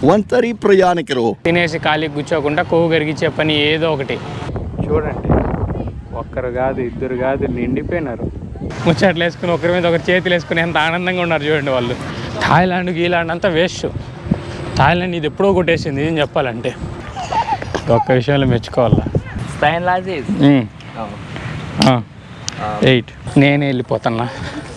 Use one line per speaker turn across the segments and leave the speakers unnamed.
ఒంటరి ప్రయాణికులు
తినేసి ఖాళీ కూర్చోకుండా కొవ్వు కరిగించే పని ఏదో ఒకటి చూడండి ఒక్కరు కాదు ఇద్దరు కాదు నిండిపోయినారు ముచ్చట్లు వేసుకుని ఒకరి మీద ఒకరు చేతులు వేసుకుని ఎంత ఆనందంగా ఉన్నారు చూడండి వాళ్ళు థాయిలాండ్ గీలాండ్ అంతా వేస్ట్ థాయిలాండ్ ఇది ఎప్పుడో కొట్టేసింది ఏం చెప్పాలంటే ఒక్క విషయంలో మెచ్చుకోవాలా
Steinlasis.
ఎయిట్ నేనే వెళ్ళిపోతున్నా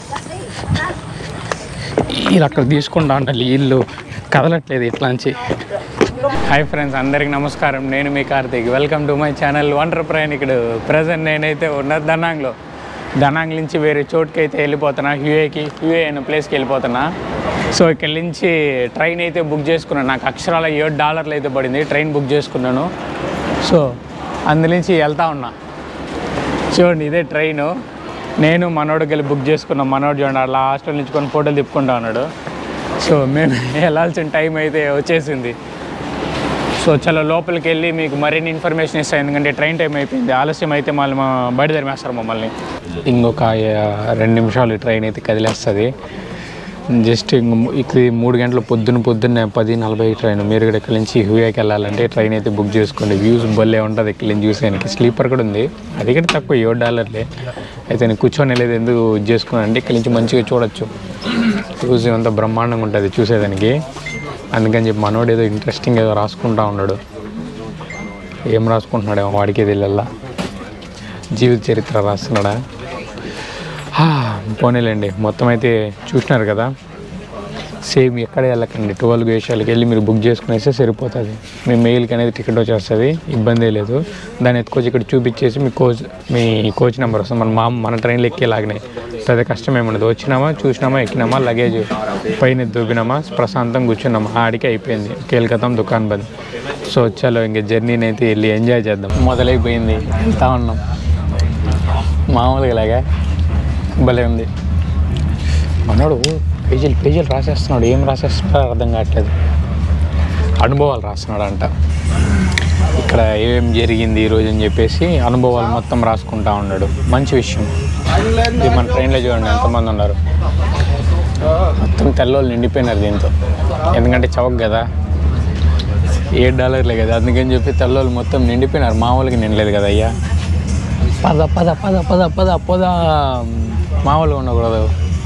వీళ్ళు అక్కడ తీసుకుంటా ఉండాలి వీళ్ళు కదలట్లేదు ఇట్లాంచి హాయ్ ఫ్రెండ్స్ అందరికి నమస్కారం నేను మీ Karthik welcome to my channel వండర్ ప్రయాణికుడు ప్రజెంట్ నేనైతే ఉన్న దనాంగ్లో దనాంగ్ నుంచి వేరే చోటుకి అయితే వెళ్ళిపోతున్నా హ్యూఏకి హ్యూఏ అనే ప్లేస్కి వెళ్ళిపోతున్నా సో ఇక్కడి నుంచి ట్రైన్ అయితే బుక్ చేసుకున్నాను నాకు అక్షరాల ఏడు డాలర్లు అయితే పడింది ట్రైన్ బుక్ చేసుకున్నాను సో అందు నుంచి వెళ్తా ఉన్నా చూడండి ఇదే ట్రైను నేను మనోడు కలిసి బుక్ చేసుకున్నాం మనోడు చూడండి అలా హాస్టల్ నుంచి కొన్ని ఫోటోలు తిప్పుకుంటా ఉన్నాడు సో మేము వెళ్ళాల్సిన టైం అయితే వచ్చేసింది సో చాలా లోపలికి వెళ్ళి మీకు మరిన్ని ఇన్ఫర్మేషన్ ఇస్తాను ఎందుకంటే ట్రైన్ టైం అయిపోయింది ఆలస్యం అయితే మళ్ళీ మా బయట తరిమేస్తారు మమ్మల్ని ఇంకొక ఆ, రెండు నిమిషాలు ఈ ట్రైన్ అయితే కదిలేస్తుంది జస్ట్ ఇక్కడ మూడు గంటల పొద్దున్న పొద్దున్నే పది నలభై ట్రైన్ మీరు కూడా ఇక్కడ నుంచి హూయాకి వెళ్ళాలంటే ట్రైన్ అయితే బుక్ చేసుకోండి వ్యూస్ భలే ఉంటుంది ఇక్కడ నుంచి చూసేదానికి స్లీపర్ కూడా ఉంది అది కూడా తక్కువ ఏడు డాలర్లే అయితే నేను కూర్చొని వెళ్ళేది ఎందుకు ఇది చేసుకున్నాను అంటే ఇక్కడ నుంచి మంచిగా చూడొచ్చు వ్యూస్ అంతా బ్రహ్మాండంగా ఉంటుంది చూసేదానికి అందుకని చెప్పి మనోడు ఏదో ఇంట్రెస్టింగ్ ఏదో రాసుకుంటా ఉన్నాడు ఏం రాసుకుంటున్నాడు వాడికి తెలియల్లా జీవిత చరిత్ర రాస్తున్నాడా హా, పోనీలేండి మొత్తం అయితే చూసినారు కదా సేమ్ ఎక్కడ వెళ్ళకండి ట్వెల్వ్ వేషాలకి వెళ్ళి మీరు బుక్ చేసుకునేస్తే సరిపోతుంది మీ మెయిల్కి అనేది టికెట్ వచ్చేస్తుంది ఇబ్బంది లేదు దాన్ని ఎత్తుకొచ్చి ఇక్కడ చూపించేసి మీ కోచ్ మీ కోచ్ నెంబర్ వస్తుంది మన మా మన ట్రైన్లో ఎక్కేలాగానే పెద్ద కష్టం ఏముండదు వచ్చినామా చూసినామా ఎక్కినామా లగేజ్ పైన దూపినామా ప్రశాంతంగా కూర్చున్నామా ఆడికి అయిపోయింది కేల్కతాం దుకాన్ బంద్ సో చలో ఇంకా జర్నీని అయితే వెళ్ళి ఎంజాయ్ చేద్దాం మొదలైపోయింది వెళ్తా ఉన్నాం మామూలుగా ఇలాగా భలే ఉంది మనోడు పేజీలు పేజీలు రాసేస్తున్నాడు ఏం రాసేస్తున్నాడో అర్థం కావట్లేదు అనుభవాలు రాస్తున్నాడు అంట ఇక్కడ ఏమేం జరిగింది ఈరోజు అని చెప్పేసి అనుభవాలు మొత్తం రాసుకుంటా ఉన్నాడు మంచి విషయం ఇది మన ట్రైన్లో చూడండి ఎంతమంది ఉన్నారు మొత్తం తెల్లోళ్ళు నిండిపోయినారు దీంతో ఎందుకంటే చౌక్ కదా ఏడు డాలర్లే కదా అందుకని చెప్పి తెల్లోళ్ళు మొత్తం నిండిపోయినారు మామూలుగా నిండలేదు కదా అయ్యా పద పద పద పద పద పద మామూలుగా ఉండకూడదు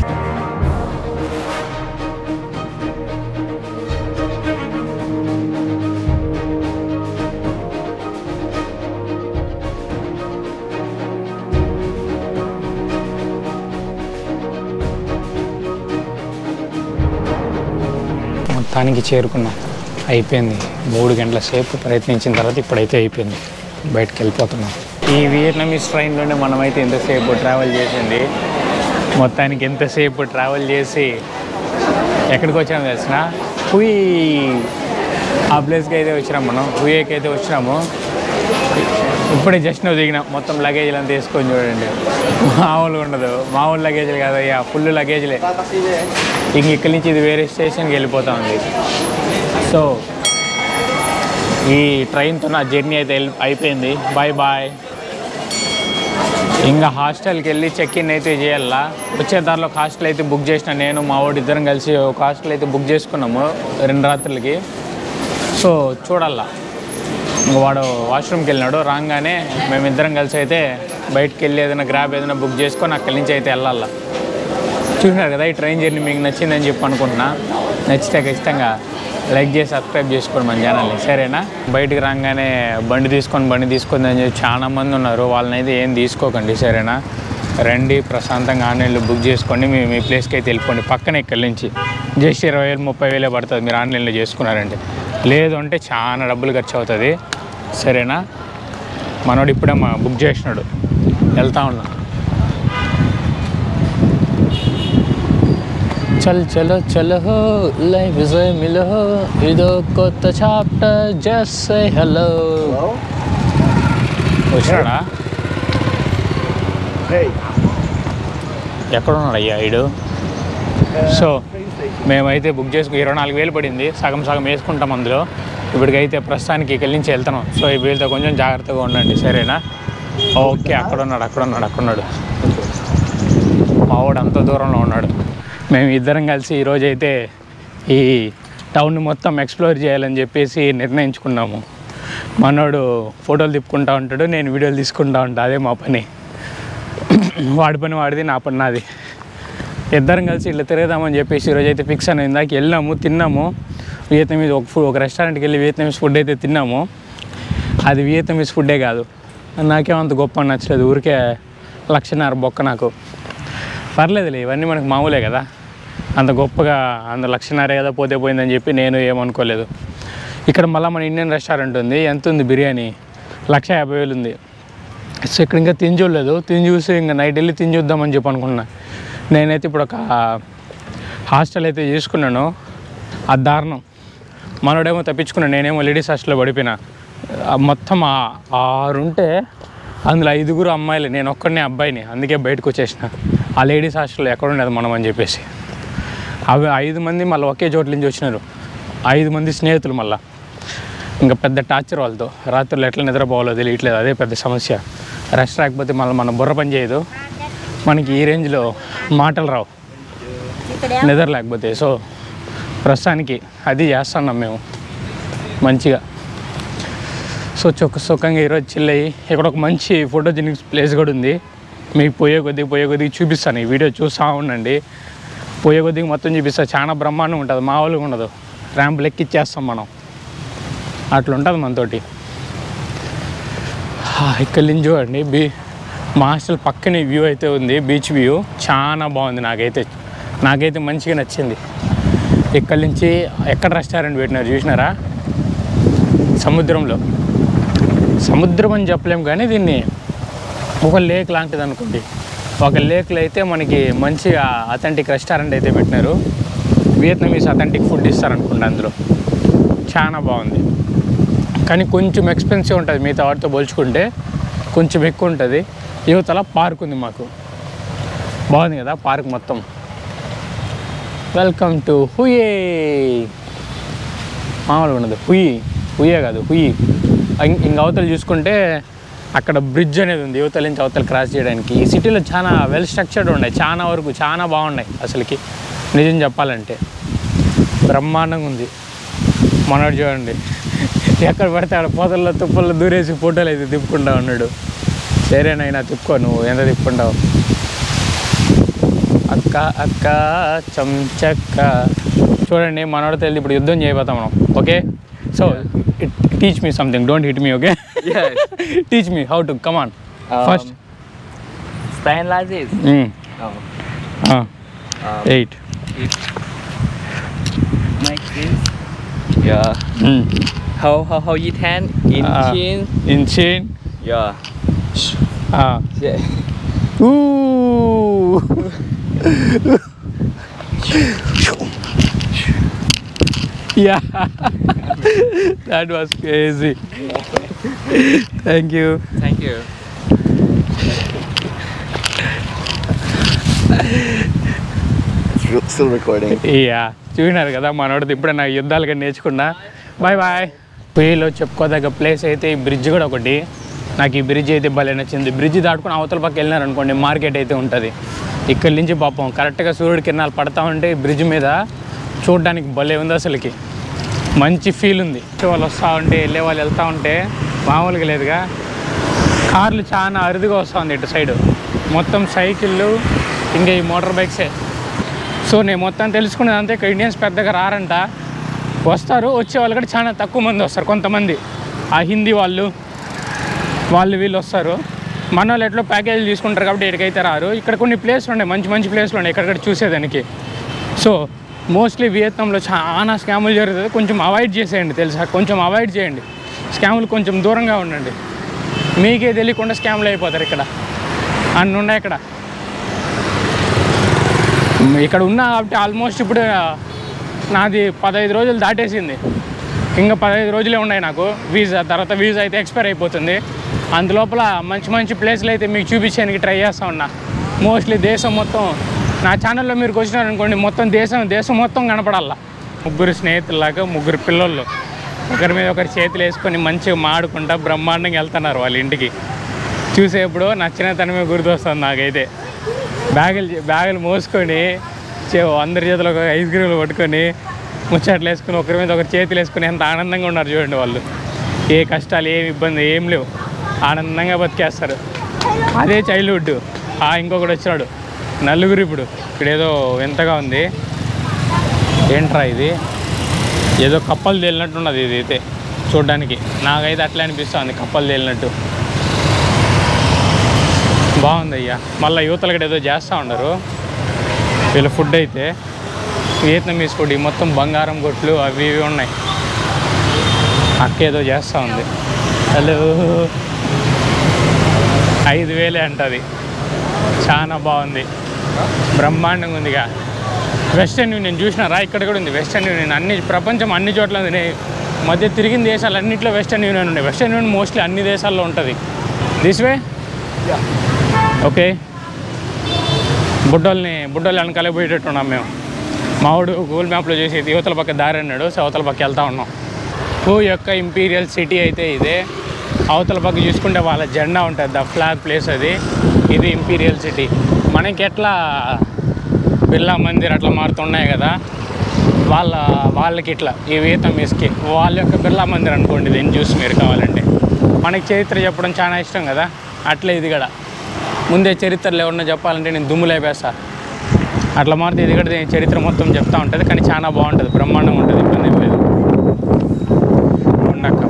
మొత్తానికి చేరుకున్నాం అయిపోయింది మూడు గంటల సేపు ప్రయత్నించిన తర్వాత ఇప్పుడైతే అయిపోయింది బయటకు వెళ్ళిపోతున్నాం ఈ వియట్నామీస్ ట్రైన్లోనే మనమైతే ఎంతసేపు ట్రావెల్ చేసింది మొత్తానికి ఎంతసేపు ట్రావెల్ చేసి ఎక్కడికి వచ్చాము తెలిసిన హుయ్ ఆ ప్లేస్కి అయితే వచ్చినాం మనం హుయేకి అయితే వచ్చినాము ఇప్పుడే జస్ట్ నువ్వు దిగినాం మొత్తం లగేజ్లు అంతా వేసుకొని చూడండి మామూలుగా ఉండదు మామూలు లగేజ్లు కాదయ్యా ఫుల్ లగేజ్లే ఇంక ఇక్కడి నుంచి ఇది వేరే స్టేషన్కి వెళ్ళిపోతా ఉంది సో ఈ ట్రైన్తో నా జర్నీ అయితే వెళ్ళి అయిపోయింది బాయ్ బాయ్ ఇంకా హాస్టల్కి వెళ్ళి చెక్ ఇన్ అయితే చేయాలా వచ్చే దారిలో ఒక హాస్టల్ అయితే బుక్ చేసిన నేను మా వాడు ఇద్దరం కలిసి ఒక హాస్టల్ అయితే బుక్ చేసుకున్నాము రెండు రాత్రులకి సో చూడాలా ఇంక వాడు వాష్రూమ్కి వెళ్ళినాడు రాగానే మేమిద్దరం కలిసి అయితే బయటకు వెళ్ళి ఏదైనా గ్రాబ్ ఏదైనా బుక్ చేసుకొని అక్కడి నుంచి అయితే వెళ్ళాలా చూసినారు కదా ఈ ట్రైన్ జర్నీ మీకు నచ్చిందని చెప్పి అనుకుంటున్నా నచ్చితే ఖచ్చితంగా లైక్ చేసి సబ్స్క్రైబ్ చేసుకోండి మన ఛానల్ని సరేనా బయటికి రాగానే బండి తీసుకొని బండి తీసుకొని అని చెప్పి చాలా మంది ఉన్నారు వాళ్ళని అయితే ఏం తీసుకోకండి సరేనా రండి ప్రశాంతంగా ఆన్లైన్లో బుక్ చేసుకోండి మీ మీ ప్లేస్కి అయితే వెళ్ళిపోండి పక్కనే ఇక్కడి నుంచి జస్ట్ ఇరవై వేలు ముప్పై వేలే పడుతుంది మీరు ఆన్లైన్లో చేసుకున్నారంటే లేదు అంటే చాలా డబ్బులు ఖర్చు అవుతుంది సరేనా మనోడు ఇప్పుడే మా బుక్ చేసినాడు వెళ్తా ఉన్నా చల్ చలో చలో లైఫ్ ఇస్ మిలో ఇదో కొత్త చాప్టర్ జస్ట్ సే హలో వచ్చినాడా ఎక్కడ ఉన్నాడు అయ్యా ఈడు సో మేమైతే బుక్ చేసుకు ఇరవై నాలుగు వేలు పడింది సగం సగం వేసుకుంటాం అందులో ఇప్పటికైతే ప్రస్తుతానికి ఇక్కడి నుంచి వెళ్తున్నాం సో ఈ వీళ్ళతో కొంచెం జాగ్రత్తగా ఉండండి సరేనా ఓకే అక్కడ ఉన్నాడు అక్కడ ఉన్నాడు అక్కడ ఉన్నాడు మా వాడు అంత దూరంలో ఉన్నాడు మేము ఇద్దరం కలిసి ఈరోజు అయితే ఈ టౌన్ మొత్తం ఎక్స్ప్లోర్ చేయాలని చెప్పేసి నిర్ణయించుకున్నాము మనోడు ఫోటోలు తిప్పుకుంటా ఉంటాడు నేను వీడియోలు తీసుకుంటా ఉంటా అదే మా పని వాడి పని వాడిది నా పని నాది ఇద్దరం కలిసి ఇట్లా తిరుగుదామని చెప్పేసి ఈరోజు అయితే ఫిక్స్ అని ఇందాక వెళ్ళాము తిన్నాము వియత్నమీస్ ఒక ఫుడ్ ఒక రెస్టారెంట్కి వెళ్ళి వియత్నమీస్ ఫుడ్ అయితే తిన్నాము అది వియత్నమీస్ ఫుడ్డే కాదు నాకేమంత గొప్ప నచ్చలేదు ఊరికే లక్షన్నర బొక్క నాకు పర్లేదులే ఇవన్నీ మనకు మామూలే కదా అంత గొప్పగా అంత లక్షన్నరే కదా పోతే పోయిందని చెప్పి నేను ఏమనుకోలేదు ఇక్కడ మళ్ళీ మన ఇండియన్ రెస్టారెంట్ ఉంది ఎంత ఉంది బిర్యానీ లక్ష యాభై వేలు ఉంది సో ఇక్కడ ఇంకా తిని చూడలేదు తిని చూసి ఇంకా నైట్ వెళ్ళి తిని చూద్దామని చెప్పి అనుకున్నా నేనైతే ఇప్పుడు ఒక హాస్టల్ అయితే చేసుకున్నాను ఆ దారుణం మనోడేమో తప్పించుకున్నాను నేనేమో లేడీస్ హాస్టల్లో పడిపోయినా ఆ మొత్తం ఆ- ఆరుంటే అందులో ఐదుగురు అమ్మాయిలు నేను ఒక్కడనే అబ్బాయిని అందుకే బయటకు వచ్చేసిన ఆ లేడీస్ హాస్టల్లో ఎక్కడ ఉండదు మనం అని చెప్పేసి అవి ఐదు మంది మళ్ళీ ఒకే చోట్ల నుంచి వచ్చినారు ఐదు మంది స్నేహితులు మళ్ళీ ఇంకా పెద్ద టార్చర్ వాళ్ళతో రాత్రులు ఎట్లా నిద్రపోవాలో తెలియట్లేదు అదే పెద్ద సమస్య రెస్ట్ రాకపోతే మళ్ళీ మన బుర్ర పని చేయదు మనకి ఈ రేంజ్లో మాటలు రావు నిద్ర లేకపోతే సో ప్రస్తుతానికి అది చేస్తున్నాం మేము మంచిగా సో చొక్క సుఖంగా ఈరోజు చిల్లయి ఇక్కడ ఒక మంచి ఫోటోజెనిక్ ప్లేస్ కూడా ఉంది మీకు పోయే కొద్దిగా పోయే కొద్దిగా చూపిస్తాను ఈ వీడియో చూస్తూ ఉండండి పోయే కొద్దిగా మొత్తం చూపిస్తా చాలా బ్రహ్మాండం ఉంటుంది మామూలుగా ఉండదు ర్యాంప్ లెక్కిచ్చేస్తాం మనం అట్లా ఉంటుంది మనతోటి హా, ఇక్కడ నుంచి చూడండి బీ మా హాస్టల్ పక్కనే వ్యూ అయితే ఉంది బీచ్ వ్యూ చాలా బాగుంది నాకైతే నాకైతే మంచిగా నచ్చింది ఇక్కడ నుంచి ఎక్కడ రెస్టారెంట్ పెట్టినారు చూసినారా సముద్రంలో సముద్రం అని చెప్పలేం కానీ దీన్ని ఒక లేక్ లాంటిది అనుకోండి ఒక లేక్లో అయితే మనకి మంచిగా అథెంటిక్ రెస్టారెంట్ అయితే పెట్టినారు వియత్నమీస్ అథెంటిక్ ఫుడ్ ఇస్తారనుకోండి అందులో చాలా బాగుంది కానీ కొంచెం ఎక్స్పెన్సివ్ ఉంటుంది మిగతా వాటితో పోల్చుకుంటే కొంచెం ఎక్కువ ఉంటుంది యువతల పార్క్ ఉంది మాకు బాగుంది కదా పార్క్ మొత్తం వెల్కమ్ టు హుయే మామూలుగా ఉండదు హుయి హుయే కాదు హుయి ఇం- ఇంక అవతలు చూసుకుంటే అక్కడ బ్రిడ్జ్ అనేది ఉంది యువతల నుంచి అవతల క్రాస్ చేయడానికి ఈ సిటీలో చాలా వెల్ స్ట్రక్చర్డ్ ఉన్నాయి చాలా వరకు చాలా బాగున్నాయి అసలుకి నిజం చెప్పాలంటే బ్రహ్మాండంగా ఉంది మనోడు చూడండి ఎక్కడ పడితే అక్కడ పోతల్లో తుప్పల్లో దూరేసి ఫోటోలు అయితే తిప్పుకుంటా ఉన్నాడు సరేనైనా తిప్పుకో నువ్వు ఎంత తిప్పుకుంటావు అక్క అక్క చంచక్క చూడండి మనోడితో వెళ్ళి ఇప్పుడు యుద్ధం చేయబోతాం మనం okay so teach me something don't hit me okay
Yes.
Teach me how to come on
Um,
first
Stand like this. Oh. Um,
eight
like this. Yeah. How how how you tan in
Ah.
chin?
In chin
Yeah. Yeah.
Yeah, that was crazy. Thank you.
Thank you.
It's re- still recording.
Yeah చూసినారు కదా మనోడిది ఇప్పుడే నాకు యుద్ధాలుగా నేర్చుకున్నా bye bye పుయ్యిలో చెప్పుకోదగ్గ place అయితే ఈ bridge కూడా ఒకటి నాకు ఈ బ్రిడ్జ్ అయితే భలే నచ్చింది బ్రిడ్జ్ దాటుకుని అవతల పక్క వెళ్ళినారు అనుకోండి మార్కెట్ అయితే ఉంటుంది ఇక్కడి నుంచి పాపం కరెక్ట్గా సూర్యుడి కిరణాలు పడతా ఉంటే ఈ బ్రిడ్జ్ మీద చూడడానికి భలే ఉంది అసలుకి మంచి ఫీల్ ఉంది వాళ్ళు వస్తూ ఉంటే వెళ్ళే వాళ్ళు వెళ్తూ ఉంటే మామూలుగా లేదుగా కార్లు చాలా అరుదుగా వస్తుంది ఇటు సైడు మొత్తం సైకిళ్ళు ఇంకా ఈ మోటార్ బైక్సే సో నేను మొత్తం తెలుసుకున్నది అంతే ఇక్కడ ఇండియన్స్ పెద్దగా రారంట వస్తారు వచ్చే వాళ్ళు కూడా చాలా తక్కువ మంది వస్తారు కొంతమంది ఆ హిందీ వాళ్ళు వాళ్ళు వీళ్ళు వస్తారు మన వాళ్ళు ఎట్లా ప్యాకేజీలు తీసుకుంటారు కాబట్టి ఇక్కడికైతే రారు ఇక్కడ కొన్ని ప్లేస్లు ఉన్నాయి మంచి మంచి ప్లేస్లు ఉన్నాయి ఎక్కడెక్కడ చూసేదానికి సో మోస్ట్లీ వియత్నాంలో చాలా స్కాములు జరుగుతుంది కొంచెం అవాయిడ్ చేసేయండి తెలుసా కొంచెం అవాయిడ్ చేయండి స్కాములు కొంచెం దూరంగా ఉండండి మీకే తెలియకుండా స్కామ్లు అయిపోతారు ఇక్కడ అన్నీ ఉన్నాయి ఇక్కడ మ్, ఇక్కడ ఉన్నా కాబట్టి ఆల్మోస్ట్ ఇప్పుడు ఆ, నాది పదహైదు రోజులు దాటేసింది ఇంకా పదహైదు రోజులే ఉన్నాయి నాకు వీసా తర్వాత వీసా అయితే ఎక్స్పైర్ అయిపోతుంది అందులోపల మంచి మంచి ప్లేస్లు అయితే మీకు చూపించడానికి ట్రై చేస్తా ఉన్నా మోస్ట్లీ దేశం మొత్తం నా ఛానల్లో మీరు వచ్చినారనుకోండి మొత్తం దేశం దేశం మొత్తం కనపడాల ముగ్గురు స్నేహితుల్లాగా ముగ్గురు పిల్లలు ఒకరి మీద ఒకరి చేతులు వేసుకొని మంచిగా మాడుకుంటా బ్రహ్మాండంగా వెళ్తున్నారు వాళ్ళ ఇంటికి చూసేప్పుడు నా చిన్నతనమే గుర్తొస్తుంది నాకైతే బ్యాగులు బ్యాగులు మోసుకొని చే- అందరి చేతిలో ఒక ఐస్ క్రీములు పట్టుకొని ముచ్చట్లు వేసుకుని ఒకరి మీద ఒకరు చేతులు వేసుకుని ఎంత ఆనందంగా ఉన్నారు చూడండి వాళ్ళు ఏ కష్టాలు ఏమి ఇబ్బంది ఏం లేవు ఆనందంగా బతికేస్తారు అదే చైల్డ్హుడ్ ఆ ఇంకొకటి వచ్చాడు నలుగురు ఇప్పుడు ఇక్కడ ఏదో వింతగా ఉంది ఏంట్రా ఇది ఏదో కప్పలు తేలినట్టున్నది ఇది అయితే చూడడానికి నాకైతే అట్లా అనిపిస్తుంది కప్పలు తేలినట్టు బాగుంది అయ్యా మళ్ళీ యువతలు కూడా ఏదో చేస్తూ ఉండరు వీళ్ళ ఫుడ్ అయితే వియత్నమీస్ ఫుడ్ ఈ మొత్తం బంగారం కొట్లు అవి ఇవి ఉన్నాయి అక్క ఏదో చేస్తూ ఉంది హలో ఐదు వేలే అంటది చాలా బాగుంది బ్రహ్మాండంగా ఉందిగా వెస్టర్న్ యూనియన్ చూసినారా ఇక్కడ కూడా ఉంది వెస్టర్న్ యూనియన్ అన్ని ప్రపంచం అన్ని చోట్ల ఉంది నే- మధ్య తిరిగిన దేశాలన్నింటిలో వెస్టర్న్ యూనియన్ ఉన్నాయి వెస్టర్న్ యూనియన్ మోస్ట్లీ అన్ని దేశాల్లో ఉంటుంది దిస్ వే ఓకే బుడ్డోల్ని బుడ్డోళ్ళు వెనకాల పోయేటట్టు ఉన్నాం మేము మావాడు గూగుల్ మ్యాప్లో చేసి యువతల పక్క దారి అన్నాడు సో అవతల పక్క వెళ్తా ఉన్నాం హూ యొక్క ఇంపీరియల్ సిటీ అయితే ఇదే అవతల పక్క చూసుకుంటే వాళ్ళ జెండా ఉంటుంది ద ఫ్లాగ్ ప్లేస్ అది ఇది ఇంపీరియల్ సిటీ మనకి ఎట్లా బిర్లా మందిర్ అట్లా మారుతున్నాయి కదా వాళ్ళ వాళ్ళకి ఇట్లా ఈ వియతమీస్కి వాళ్ళ యొక్క బిర్లా మందిర్ అనుకోండి దీన్ని చూసి మీరు కావాలంటే మనకి చరిత్ర చెప్పడం చాలా ఇష్టం కదా అట్లే ఇది కూడా ముందే చరిత్రలు ఎవరన్నా చెప్పాలంటే నేను దుమ్ము లేపేస్తా అట్లా మారితే ఇది కూడా దీని చరిత్ర మొత్తం చెప్తా ఉంటుంది కానీ చాలా బాగుంటుంది బ్రహ్మాండంగా ఉంటుంది ఇబ్బంది ఏం లేదు ఉండక్క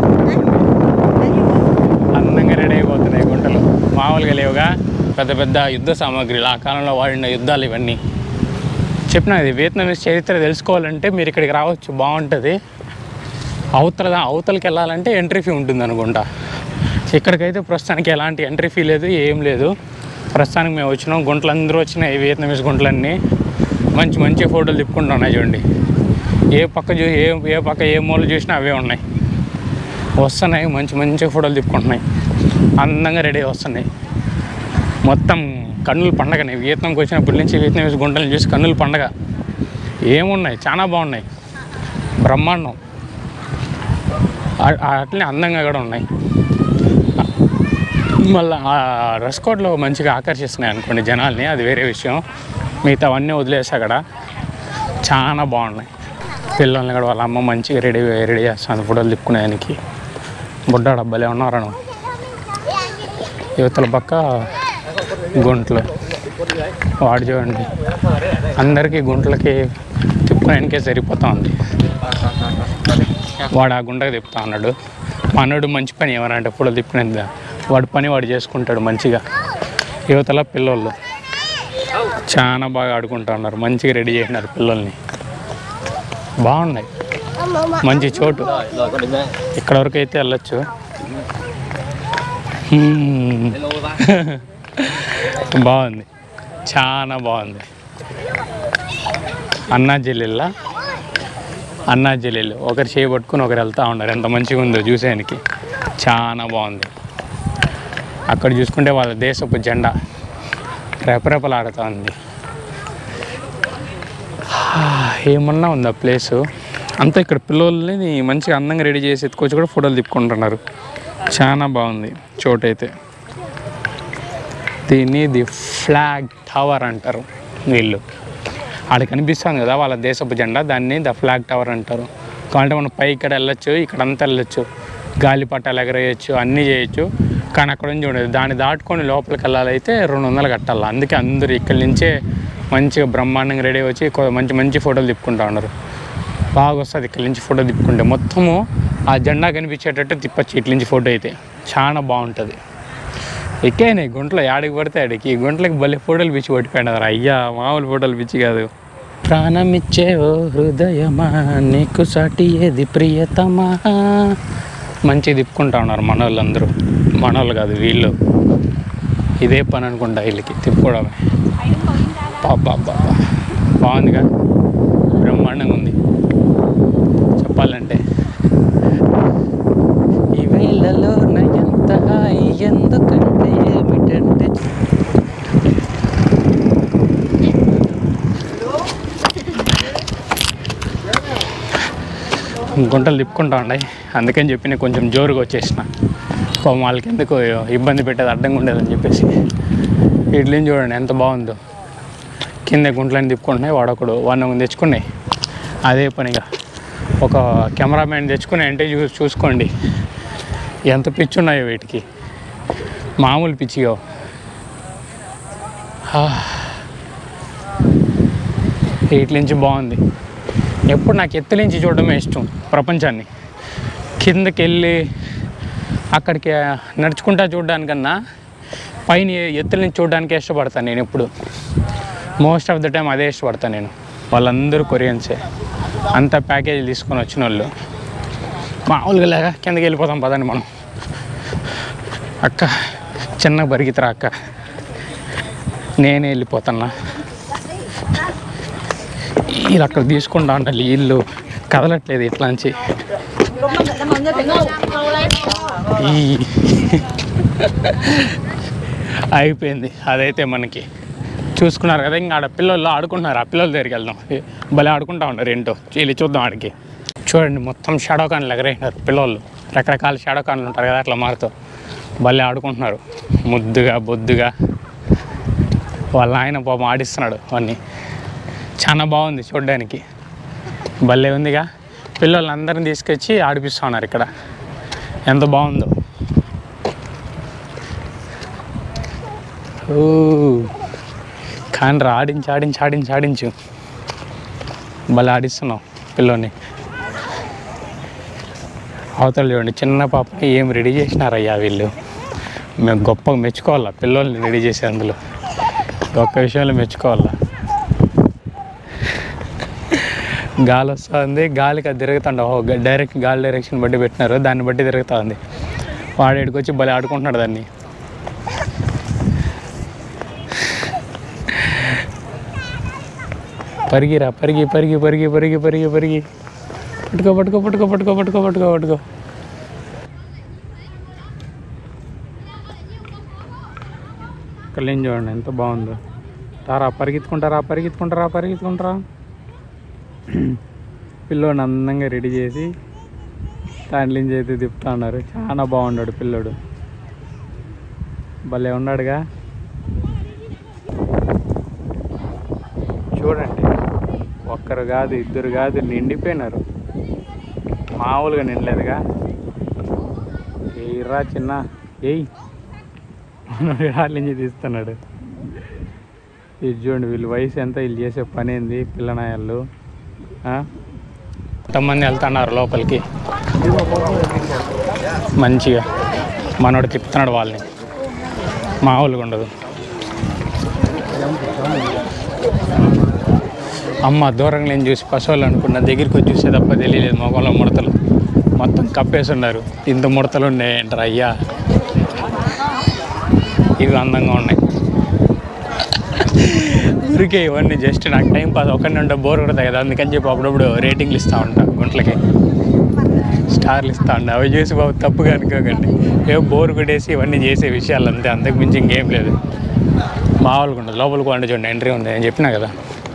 అందంగా రెడీ అయిపోతున్నాయి గుంటలు మామూలుగా లేవుగా పెద్ద పెద్ద యుద్ధ సామాగ్రిలు ఆ కాలంలో వాడిన యుద్ధాలు ఇవన్నీ చెప్పిన ఇది వియత్నామీస్ చరిత్ర తెలుసుకోవాలంటే మీరు ఇక్కడికి రావచ్చు బాగుంటుంది అవతల అవతలకి వెళ్ళాలంటే ఎంట్రీ ఫీ ఉంటుంది అనుకుంటా ఇక్కడికైతే ప్రస్తుతానికి ఎలాంటి ఎంట్రీ ఫీ లేదు ఏం లేదు ప్రస్తుతానికి మేము వచ్చినాం గుంటలు అందరూ వచ్చినాయి వియత్నామీస్ గుంటలన్నీ మంచి మంచి ఫోటోలు తిప్పుకుంటూ ఉన్నాయి చూడండి ఏ పక్క చూ ఏ ఏ పక్క ఏ మూల చూసినా అవే ఉన్నాయి వస్తున్నాయి మంచి మంచి ఫోటోలు తిప్పుకుంటున్నాయి అందంగా రెడీ వస్తున్నాయి మొత్తం కన్నుల పండగనే వియత్నాంకి వచ్చినప్పటి నుంచి వియత్నామీస్ గుంటలు చూసి కన్నుల పండగ ఏమున్నాయి చాలా బాగున్నాయి బ్రహ్మాండం ఆ- ఆ అట్లనే అందంగా కూడా ఉన్నాయి మళ్ళీ ఆ డ్రెస్ కోడ్లో మంచిగా ఆకర్షిస్తున్నాయి అనుకోండి జనాల్ని అది వేరే విషయం మిగతా అవన్నీ వదిలేసి అక్కడ చాలా బాగున్నాయి పిల్లల్ని కూడా వాళ్ళ అమ్మ మంచిగా రెడీ రెడీ చేస్తాను ఫోటోలు తిప్పుకునేదానికి బుడ్డ డబ్బాలే ఉన్నారను యువతల పక్క గుంటలు వాడు చూడండి అందరికీ గుంటలకి తిప్పుకోవడానికే సరిపోతా ఉంది వాడు ఆ గుండకి తిప్పుతా ఉన్నాడు మనోడు మంచి పని ఏమనంటే ఫోటోలు తిప్పినది వాడి పని వాడు చేసుకుంటాడు మంచిగా యువతల పిల్లోళ్ళు చాలా బాగా ఆడుకుంటా ఉన్నారు మంచిగా రెడీ చేసినారు పిల్లల్ని బాగున్నాయి మంచి చోటు ఇక్కడ వరకు అయితే వెళ్ళొచ్చు హ్మ్. బాగుంది చాలా బాగుంది అన్నా జిల్లా అన్నా జిల్లాలో ఒకరు చేయబట్టుకుని ఒకరు వెళ్తూ ఉన్నారు ఎంత మంచిగా ఉందో చూసేదానికి చాలా బాగుంది అక్కడ చూసుకుంటే వాళ్ళ దేశపు జెండా రెపరెపలాడుతూ ఉంది ఆ, ఏమన్నా ఉంది ఆ ప్లేసు అంతా ఇక్కడ పిల్లల్ని మంచిగా అందంగా రెడీ చేసి ఎత్తుకొచ్చి కూడా ఫోటోలు తిప్పుకుంటున్నారు చాలా బాగుంది చోటు అయితే దీన్ని ది ఫ్లాగ్ టవర్ అంటారు వీళ్ళు ఆడ కనిపిస్తుంది కదా వాళ్ళ దేశపు జెండా దాన్ని ద ఫ్లాగ్ టవర్ అంటారు కావాలంటే మనం పై ఇక్కడ వెళ్ళొచ్చు ఇక్కడ అంతా వెళ్ళొచ్చు గాలిపటాలు ఎగరేయచ్చు అన్నీ చేయొచ్చు కానీ అక్కడ నుంచి ఉండదు దాన్ని దాటుకొని లోపలికి వెళ్ళాలైతే రెండు వందలు కట్టాలి అందుకే అందరూ ఇక్కడి నుంచే మంచిగా బ్రహ్మాండంగా రెడీ వచ్చి కొ- మంచి మంచి ఫోటోలు తిప్పుకుంటా ఉన్నారు బాగా వస్తుంది ఇక్కడి నుంచి ఫోటో తిప్పుకుంటే మొత్తము ఆ జెండా కనిపించేటట్టు తిప్పచ్చు ఇట్ల నుంచి ఫోటో అయితే చాలా బాగుంటుంది ఎక్కాయినాయి గుంటలో యాడికి పడితే ఆడికి ఈ గుంటలకి భలే ఫోటోలు పిచ్చి పట్టిపోయినారు అయ్యా మామూలు ఫోటోలు పిచ్చి కాదు ప్రాణమిచ్చే ఓ హృదయమా నీకు సాటి ఏది ప్రియతమా మంచిగా తిప్పుకుంటా ఉన్నారు మన వాళ్ళందరూ మన వాళ్ళు కాదు వీళ్ళు ఇదే పని అనుకుంటా వీళ్ళకి తిప్పుకోవడమే బాబా బాబా బాగుందిగా బ్రహ్మాండంగా ఉంది చెప్పాలంటే ఈ వేళలో ఎంత హాయి ఎందుకంటే ఏమిటంటే గుంటలు తిప్పుకుంటా ఉన్నాయి అందుకని చెప్పి నేను కొంచెం జోరుగా వచ్చేసిన పాపం వాళ్ళకి ఎందుకు ఇబ్బంది పెట్టేది అడ్డంగా ఉండేదని చెప్పేసి ఇడ్లీని చూడండి ఎంత బాగుందో కింద గుంటలని తిప్పుకుంటున్నాయి వాడొకడు వాడిని తెచ్చుకున్నాయి అదే పనిగా ఒక కెమెరామ్యాన్ తెచ్చుకుని అంటే చూ చూసుకోండి ఎంత పిచ్చి ఉన్నాయో వీటికి మామూలు పిచ్చియో హా. వీటి నుంచి బాగుంది ఎప్పుడు నాకు ఎత్తు నుంచి చూడడమే ఇష్టం ప్రపంచాన్ని కిందకి వెళ్ళి అక్కడికి నడుచుకుంటా చూడడానికన్నా పైన ఎత్తుల నుంచి చూడడానికే ఇష్టపడతాను నేను ఎప్పుడు మోస్ట్ ఆఫ్ ద టైం అదే ఇష్టపడతాను నేను వాళ్ళందరూ కొరియన్సే అంత ప్యాకేజీ తీసుకొని వచ్చిన వాళ్ళు మామూలుగా లేక కిందకి వెళ్ళిపోతాం పదండి మనం అక్క చిన్న బరిగితరా అక్క నేనే వెళ్ళిపోతున్నా వీళ్ళు అక్కడ తీసుకుంటా ఉండాలి వీళ్ళు కదలట్లేదు ఇట్లా నుంచి ఈ అయిపోయింది అదైతే మనకి చూసుకున్నారు కదా ఇంకా ఆడ పిల్లలు ఆడుకుంటున్నారు ఆ పిల్లల దగ్గరికి వెళ్దాం భలే ఆడుకుంటా ఉన్నారు ఏంటో వెళ్ళి చూద్దాం ఆడికి చూడండి మొత్తం షాడో కాన్లు ఎగరేసినారు పిల్లలు రకరకాల షాడో కాన్లు ఉంటారు కదా అట్లా మారుతూ భలే ఆడుకుంటున్నారు ముద్దుగా బొద్దుగా వాళ్ళ ఆయన పాపం ఆడిస్తున్నాడు అవన్నీ చాలా బాగుంది చూడడానికి భలే ఉందిగా పిల్లలందరిని తీసుకొచ్చి ఆడిపిస్తూ ఉన్నారు ఇక్కడ ఎంత బాగుందో ఓ కానీ రా ఆడించి ఆడించి ఆడించి ఆడించు భలే ఆడిస్తున్నావు పిల్లోని అవతల చూడండి చిన్న పాపని ఏం రెడీ చేసినారయ్యా వీళ్ళు మేము గొప్పగా మెచ్చుకోవాలా పిల్లల్ని రెడీ చేసే అందులో ఒక్క విషయంలో మెచ్చుకోవాలా గాలి వస్తుంది గాలికి అది తిరుగుతుండ ఓ గ- డైరెక్ట్ గాలి డైరెక్షన్ బట్టి పెట్టినారు దాన్ని బట్టి తిరుగుతూ ఉంది వాడు ఇక్కడికి వచ్చి భలే ఆడుకుంటున్నాడు దాన్ని పరిగిరా పరిగి పరిగి పరిగి పరిగి పరిగి పరిగి పట్టుకో పట్టుకో పట్టుకో పట్టుకో పట్టుకో పట్టుకో పట్టుకో ఇక్కడ ఏం చూడండి ఎంత బాగుందో తారా పరిగెత్తుకుంటారా పరిగెత్తుకుంటారా పరిగెత్తుకుంటారా పిల్లోని అందంగా రెడీ చేసి దాంట్లో నుంచి అయితే తిప్పుతా ఉన్నారు చాలా బాగున్నాడు పిల్లోడు భలే ఉన్నాడుగా చూడండి ఒక్కరు కాదు ఇద్దరు కాదు నిండిపోయినారు మామూలుగా నిండలేదుగా ఏయ్రా చిన్న ఏయ్ మనోడు వాళ్ళ నుంచి తీస్తున్నాడు ఇది చూడండి వీళ్ళు వయసు ఎంత వీళ్ళు చేసే పని ఏంది పిల్లనాయాళ్ళు ఆ? ఎంతమంది వెళ్తున్నారు లోపలికి మంచిగా మనోడు తిప్పుతున్నాడు వాళ్ళని మామూలుగా ఉండదు అమ్మ దూరంగా నేను చూసి పశువులు అనుకున్న దగ్గరికి వచ్చి చూసే తప్ప తెలియలేదు మొగంలో ముడతలు మొత్తం కప్పేసి ఉన్నారు ఇంత ముడతలు ఉన్నాయి అంటారు అయ్యా ఇవి అందంగా ఉన్నాయి ఊరికే ఇవన్నీ జస్ట్ నాకు టైం పాస్ ఒకరిని ఉంటే బోర్ కొడతాయి కదా అందుకని చెప్పి అప్పుడప్పుడు రేటింగ్లు ఇస్తూ ఉంటా గుంట్లకి స్టార్లు ఇస్తా ఉండే అవి చూసి బాబు తప్పుగా అనుకోకండి ఏ బోర్ కొట్టేసి ఇవన్నీ చేసే విషయాలు అంతే అంతకు మించి ఇంకేం లేదు మామూలుగా ఉండదు లోపలికి వండి చూడండి ఎంట్రీ ఉంది అని చెప్పినా కదా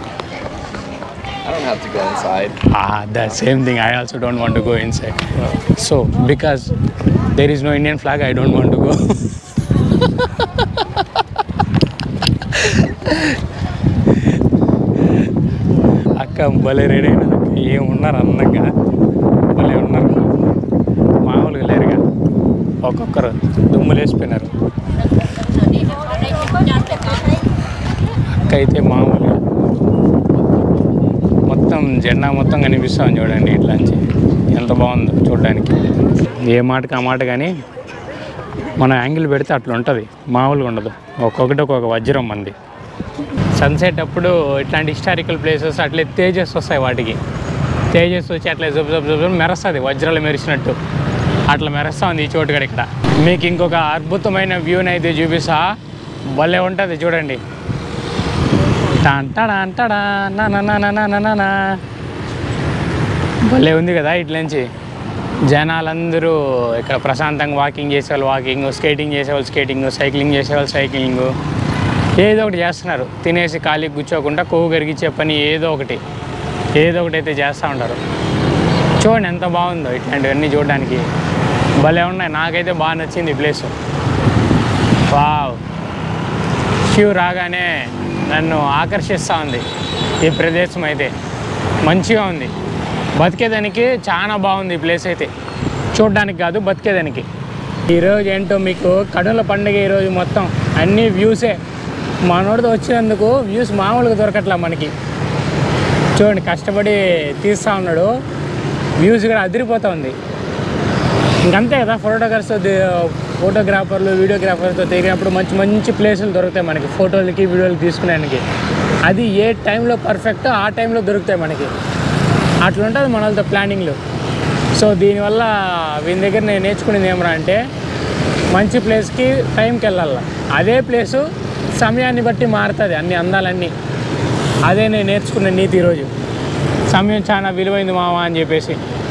I don't have to go inside.
Ah, the same thing. I also don't want to go inside. So, because there is no Indian flag, I don't want to go. అక్క భలే రెడీ అయినా ఏమున్నారు అందంగా భలే ఉన్నారు మామూలుగా లేరుగా ఒక్కొక్కరు దుమ్ములు వేసిపోయినారు అక్క అయితే మామూలుగా మొత్తం జెండా మొత్తం కనిపిస్తుంది చూడండి ఇట్లాంచి ఎంత బాగుందో చూడడానికి ఏ మాటకి ఆ మాట కానీ మన యాంగిల్ పెడితే అట్లా ఉంటుంది మామూలుగా ఉండదు ఒక్కొక్కటి ఒక్కొక్క వజ్రం మంది సన్సెట్ అప్పుడు ఇట్లాంటి హిస్టారికల్ ప్లేసెస్ అట్లే తేజస్ వస్తాయి వాటికి తేజస్ వచ్చి అట్లా జబ్ జబ్ జబ్ జబ్ మెరుస్తుంది వజ్రాలు మెరిసినట్టు అట్లా మెరుస్తా ఉంది ఈ చోటు ఇక్కడ మీకు ఇంకొక అద్భుతమైన వ్యూని అయితే చూపిస్తా భలే ఉంటుంది చూడండి టాన్ టడాన్ టడా నా నా నా నా నా నా నా నా. భలే ఉంది కదా ఇట్లంచి జనాలందరూ ఇక్కడ ప్రశాంతంగా వాకింగ్ చేసేవాళ్ళు వాకింగ్ స్కేటింగ్ చేసేవాళ్ళు స్కేటింగ్ సైక్లింగ్ చేసేవాళ్ళు సైక్లింగ్ ఏదో ఒకటి చేస్తున్నారు తినేసి ఖాళీ కూర్చోకుండా కొవ్వు కరిగించే పని ఏదో ఒకటి ఏదో ఒకటి అయితే చేస్తూ ఉంటారు చూడండి ఎంత బాగుందో ఇట్లాంటివన్నీ చూడడానికి భలే ఉన్నాయి నాకైతే బాగా నచ్చింది ఈ ప్లేస్ వావ్ క్యూ రాగానే నన్ను ఆకర్షిస్తూ ఉంది ఈ ప్రదేశం అయితే మంచిగా ఉంది బతికేదానికి చాలా బాగుంది ఈ ప్లేస్ అయితే చూడడానికి కాదు బతికేదానికి ఈరోజు ఏంటో మీకు కడుల పండుగ ఈరోజు మొత్తం అన్ని వ్యూసే మనోడితో వచ్చినందుకు వ్యూస్ మామూలుగా దొరకట్లా మనకి చూడండి కష్టపడి తీస్తూ ఉన్నాడు వ్యూస్ కూడా అదిరిపోతూ ఉంది ఇంకంతే కదా ఫోటోగ్రాఫర్స్ ఫోటోగ్రాఫర్లు వీడియోగ్రాఫర్స్తో తిరిగినప్పుడు మంచి మంచి ప్లేసులు దొరుకుతాయి మనకి ఫోటోలకి వీడియోలు తీసుకునేందుకు అది ఏ టైంలో పర్ఫెక్ట్ ఆ టైంలో దొరుకుతాయి మనకి అట్లుంటుంది మనలతో ప్లానింగ్లు సో దీనివల్ల వీని దగ్గర నేను నేర్చుకునేది ఏమరా అంటే మంచి ప్లేస్కి టైంకి వెళ్ళాల అదే ప్లేసు సమయాన్ని బట్టి మారుతుంది అన్ని అందాలన్నీ అదే నేను నేర్చుకున్న నీతి ఈరోజు సమయం చాలా విలువైంది మామ అని చెప్పేసి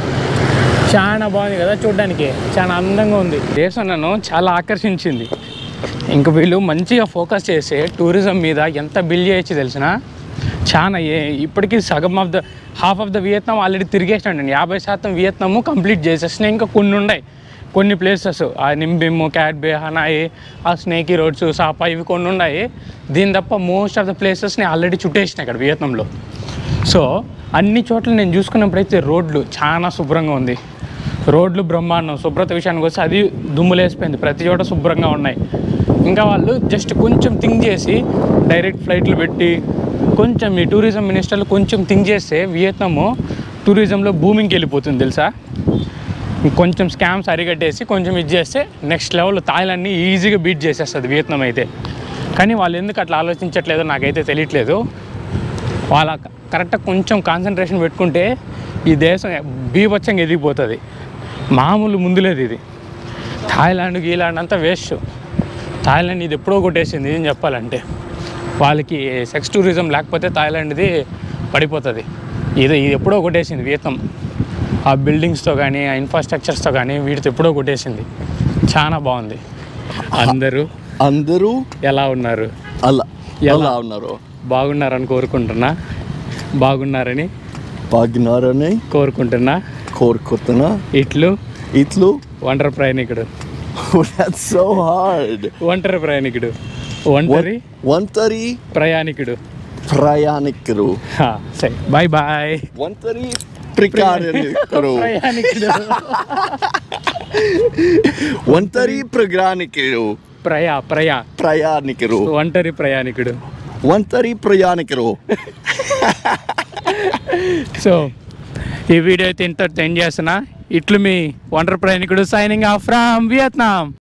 చాలా బాగుంది కదా చూడడానికి చాలా అందంగా ఉంది దేశం నన్ను చాలా ఆకర్షించింది ఇంక వీళ్ళు మంచిగా ఫోకస్ చేసే టూరిజం మీద ఎంత బిల్డ్ చేయొచ్చు తెలిసిన చాలా ఏ ఇప్పటికీ సగం off the half of the Vietnam already తిరిగేసినాడు నేను యాభై శాతం వియత్నాము కంప్లీట్ చేసేసిన ఇంకా కొన్ని ఉన్నాయి కొన్ని ప్లేసెస్ ఆ నింబిమ్ క్యాట్ బే హనాయి ఆ స్నేకీ రోడ్స్ సాపా ఇవి కొన్ని ఉన్నాయి దీని తప్ప మోస్ట్ ఆఫ్ ద ప్లేసెస్ని ఆల్రెడీ చుట్టేసిన ఇక్కడ వియత్నంలో సో అన్ని చోట్ల నేను చూసుకున్నప్పుడైతే రోడ్లు చాలా శుభ్రంగా ఉంది రోడ్లు బ్రహ్మాండం శుభ్రత విషయానికి వస్తే అది దుమ్ములేసిపోయింది ప్రతి చోట శుభ్రంగా ఉన్నాయి ఇంకా వాళ్ళు జస్ట్ కొంచెం థింక్ చేసి డైరెక్ట్ ఫ్లైట్లు పెట్టి కొంచెం ఈ టూరిజం మినిస్టర్లు కొంచెం థింక్ చేస్తే వియత్నాము టూరిజంలో భూమికి వెళ్ళిపోతుంది తెలుసా కొంచెం స్కామ్స్ అరిగట్టేసి కొంచెం ఇది చేస్తే నెక్స్ట్ లెవెల్ థాయిలాండ్ని ఈజీగా బీట్ చేసేస్తుంది వియత్నాం అయితే కానీ వాళ్ళు ఎందుకు అట్లా ఆలోచించట్లేదో నాకైతే తెలియట్లేదు వాళ్ళ కరెక్ట్గా కొంచెం కాన్సన్ట్రేషన్ పెట్టుకుంటే ఈ దేశం బీభత్సంగా ఎదిగిపోతుంది మామూలు ముందు లేదు ఇది థాయిలాండ్ గీలాండ్ అంతా వేస్ట్ థాయిలాండ్ ఇది ఎప్పుడో కొట్టేసింది ఏం చెప్పాలంటే వాళ్ళకి సెక్స్ టూరిజం లేకపోతే థాయిలాండ్ది పడిపోతుంది ఇది ఇది ఎప్పుడో కొట్టేసింది వియత్నాం ఆ బిల్డింగ్స్తో కానీ ఆ ఇన్ఫ్రాస్ట్రక్చర్స్తో కానీ వీటితో ఎప్పుడో కొట్టేసింది చాలా బాగుంది అందరూ
అందరూ
ఎలా ఉన్నారు
అలా
ఎలా?
ఎలా ఉన్నారు
బాగున్నారని కోరుకుంటున్నా బాగున్నారని
బాగున్నారని
కోరుకుంటున్నా
కోరుకుంటున్నా
ఇట్లు
ఇట్లు
ఒంటరి ప్రయాణికుడు
that's so hard
ఒంటరి ప్రయాణికుడు ఒంటరి
ఒంటరి
ప్రయాణికుడు
ప్రయాణికుడు
హా, సరే బాయ్ బాయ్
ఒంటరి ప్రయాణికుడు
ప్రయాణికుడు
ఒంటరి ప్రయాణికుడు
ప్రయా ప్రయా
ప్రయాణికుడు
ఒంటరి ప్రయాణికుడు
ఒంటరి ప్రయాణికుడు
సో ఈ వీడియో అయితే ఇంత ఎండ్ చేస్తున్నా ఇట్లు మీ ఒంటరి ప్రయాణికుడు సైనింగ్ ఆఫ్ ఫ్రమ్ వియత్నాం